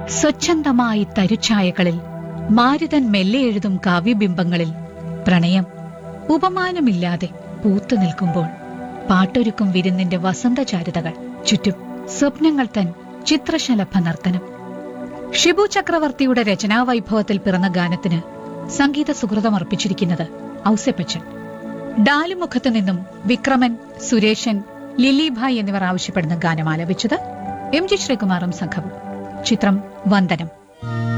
സ്വച്ഛന്തമായി തരുഛായകളിൽ മാരുതൻ മെല്ലെ എഴുതും കാവ്യബിംബങ്ങളിൽ പ്രണയം ഉപമാനമില്ലാതെ പൂത്തു നിൽക്കുമ്പോൾ പാട്ടൊരുക്കും വിരുന്നിന്റെ വസന്തചാരുതകൾ ചുറ്റും സ്വപ്നങ്ങൾ തൻ ചിത്രശലഭ നർത്തനം ഷിബു ചക്രവർത്തിയുടെ രചനാവൈഭവത്തിൽ പിറന്ന ഗാനത്തിന് സംഗീത സുഹൃതം അർപ്പിച്ചിരിക്കുന്നത് ഔസേപ്പച്ചൻ ഡാലുമുഖത്തു നിന്നും വിക്രമൻ സുരേഷൻ ലില്ലിഭായ് എന്നിവർ ആവശ്യപ്പെടുന്ന ഗാനം ആലപിച്ചത് എം ജി ശ്രീകുമാറും സംഘവും ചിത്രം വന്ദനം